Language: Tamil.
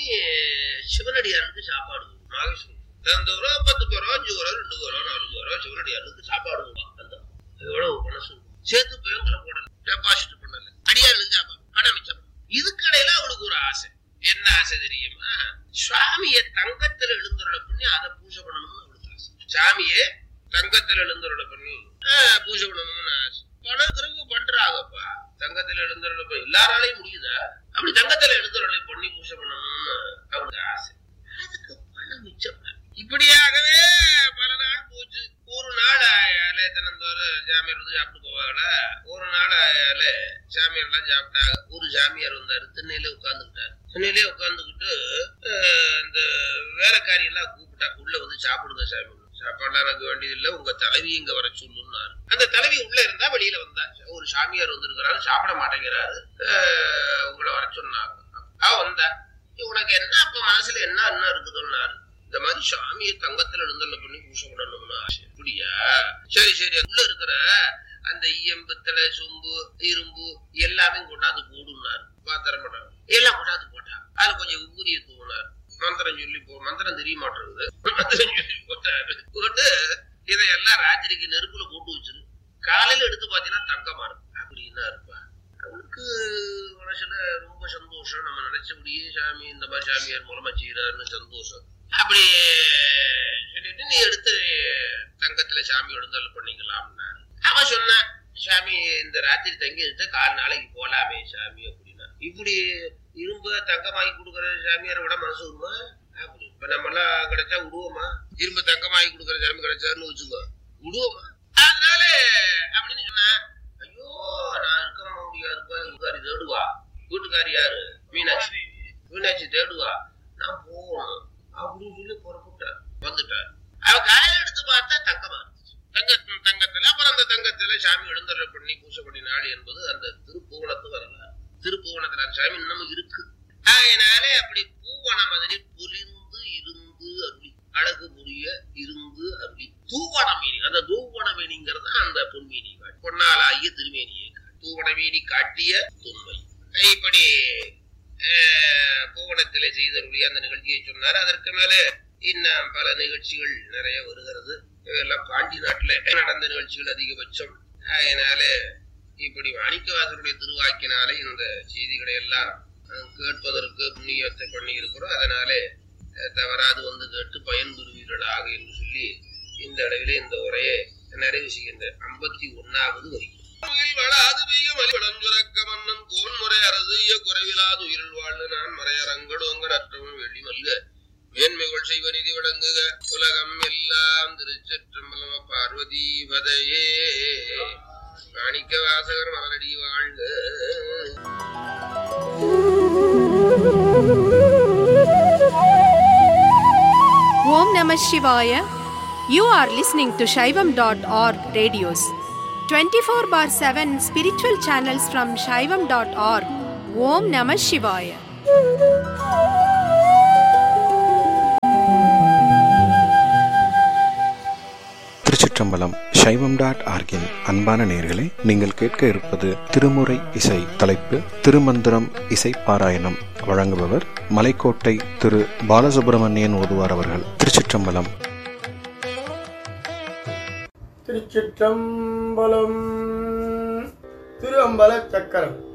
சிவனடியாருக்கு சாப்பாடு கொடுக்கும். நாகேஸ்வரன் தினந்தோறும் பத்து பேரோ அஞ்சு பேரோ ரெண்டு பேரோ நாலு பேரோ சிவனடியாருக்கு சாப்பாடு கொடுக்கும். அந்த எவ்வளவு மனசு சேர்த்து பேங்கில போடல டெபாசிட் பண்ணல அடியார்களுக்கு சாப்பாடு பணம் மிச்சம் இதுக்கு இடையில அவளுக்கு ஒரு ஆசை என்ன ஆசை தெரியுமா சுவாமியை தங்கத்துல எழுந்துருள பண்ணி அதை பூஜை பண்ணணும்னு அவளுக்கு ஆசை சாமியே தங்கத்துல எழுந்துருள பண்ணி ஆஹ், பூஜை பண்ணணும்னு ஆசை பணம் திரும்ப பண்றாங்கப்பா தங்கத்துல எழுந்துருள பண்ணி எல்லாராலையும் முடியுதா அப்படி தங்கத்துல எழுந்துருளை பண்ணி பூஜை பண்ணணும்னு அவளுக்கு ஆசை அதுக்கு பணம் மிச்சம் இப்படியாகவே பல நாள் போச்சு ஒரு நாள் ஆயால தினந்தோறும் ஜாமியார் வந்து சாப்பிட்டு போவாங்கள ஒரு நாள் ஆயால சாமியார் எல்லாம் சாப்பிட்டாங்க ஒரு சாமியார் வந்தாரு திண்ணையிலே உட்கார்ந்துக்கிட்டாரு திண்ணையிலே உட்கார்ந்துக்கிட்டு அஹ், இந்த வேலைக்காரி எல்லாம் கூப்பிட்டா உள்ள வந்து சாப்பிடுங்க சாமி சாப்பாடுலாம் எனக்கு வேண்டியதில்லை உங்க தலைவி இங்க வர சொல்லுன்னாரு அந்த தலைவி உள்ள இருந்தா வெளியில வந்தா ஒரு சாமியார் வந்திருக்கிறாரு சாப்பிட மாட்டேங்கிறாரு அஹ், உங்களை வர சொன்னாங்க அவ வந்தா உனக்கு என்ன அப்ப மனசுல என்ன என்ன இருக்குதுன்னாரு இந்த மாதிரி சாமியை தங்கத்துல எழுந்தள்ள பண்ணி பூசை விடணும்னு ஆசை அப்படியா சரி சரி உள்ள இருக்கிற அந்த ஈயம் பித்தளை சொம்பு இரும்பு எல்லாமே கொண்டாந்து போடுனாரு பாத்திரம் பண்ணாரு எல்லாம் கொண்டாந்து போட்டா அதுல கொஞ்சம் உபூதிய தூவினார் மந்திரம் சொல்லி போ மந்திரம் தெரிய மாட்டேங்குது மந்திரம் சொல்லி போட்டாரு போட்டு இதையெல்லாம் ராத்திரிக்கு நெருப்புல போட்டு வச்சிரு காலையில எடுத்து பாத்தீங்கன்னா தங்கமா இருக்கு அப்படின்னா இருப்பா அவனுக்கு மனசுல ரொம்ப சந்தோஷம் நம்ம நினைச்சபடியே சாமி இந்த மாதிரி சாமியார் மூலமா செய்யறாருன்னு சந்தோஷம் அப்படி சொல்லிட்டு நீ எடுத்து தங்கத்துல சாமி எழுந்தல் பண்ணிக்கலாம்னாரு அவன் சொன்னான் சாமி இந்த ராத்திரி தங்கி எடுத்து கால் நாளைக்கு போலாமே சாமி அப்படின்னா இப்படி இரும்ப தங்கமாக்கி கொடுக்குற சாமியாரை விட மனசு வருமா அப்படி இப்ப நம்ம எல்லாம் கிடைச்சா விடுவோமா இரும்பு தங்கமாக்கி கொடுக்குற சாமி கிடைச்சாருன்னு வச்சுக்கோ விடுவோமா அதனால அப்படின்னு சொன்னா ஐயோ நான் இருக்க முடியாதுப்பா வீட்டுக்காரி தேடுவா வீட்டுக்காரி யாரு மீனாட்சி மீனாட்சி தேடுவா நான் போகணும் அப்படின்னு சொல்லி புறப்பட்டார் வந்துட்டார் அவ காலையில எடுத்து பார்த்தா தங்கமா இருந்துச்சு தங்க தங்கத்துல அப்புறம் அந்த தங்கத்துல சாமி எழுந்தருளை பண்ணி பூசை பண்ணினாள் என்பது அந்த திருப்புவனத்து வரலாறு திருப்புவனத்துல அந்த சாமி இன்னமும் இருக்கு அதனாலே அப்படி பூவன மாதிரி பொலிந்து இருந்து அருளி அழகு புரிய இருந்து அருளி தூவனமேனி அந்த தூவனமேனிங்கிறது அந்த பொன்மேனி காட்டு பொன்னாலாகிய திருமேனியை காட்டு. தூவனமேனி காட்டிய தொன்மை இப்படி அஹ், பூவனத்திலே செய்தருளி அந்த நிகழ்ச்சியை சொன்னார் அதற்கு மேல இன்னும் பல நிகழ்ச்சிகள் நிறைய வருகிறது இதெல்லாம் பாண்டி நாட்டுல நடந்த நிகழ்ச்சிகள் அதிகபட்சம் அதனால இப்படி மாணிக்கவாசருடைய திருவாக்கினாலே இந்த செய்திகளை எல்லாம் அஹ், கேட்பதற்கு புண்ணியத்தை பண்ணி இருக்கிறோம் அதனாலே அஹ், தவறாது வந்து கேட்டு பயன்பெறுவீர்களாக என்று சொல்லி இந்த அளவிலே இந்த உரையை நிறைவு செய்கின்ற ஐம்பத்தி ஒன்னாவது வரி வளாது பெய்ய மலிவளம் சுரக்க மன்னன் கோன்முறை அரசிய குறைவிலாது உயிரில் வாழ்ந்து நான் மறையரங்கடோங்க நற்றமும் வெள்ளி மல்க மேன்மைகள் செய்வ நிதி விளங்குக உலகம் எல்லாம் திருச்சற்றம்பலம் பார்வதி பதையே மாணிக்க வாசகர் மலரடி வாழ்க Om Namah Shivaya. You are listening to Shaivam.org radios. 24 bar 7 spiritual channels from Shaivam.org. Om Namah Shivaya. திருச்சிற்றம்பலம் சைவம் டாட் ஆர்கின் அன்பான நேர்களே நீங்கள் கேட்க இருப்பது திருமுறை இசை தலைப்பு திருமந்திரம் இசை பாராயணம் வழங்குபவர் மலைக்கோட்டை திரு பாலசுப்பிரமணியன் ஓதுவார் அவர்கள் திருச்சிற்றம்பலம் திருச்சிற்றம்பலம் திரு அம்பல சக்கரம்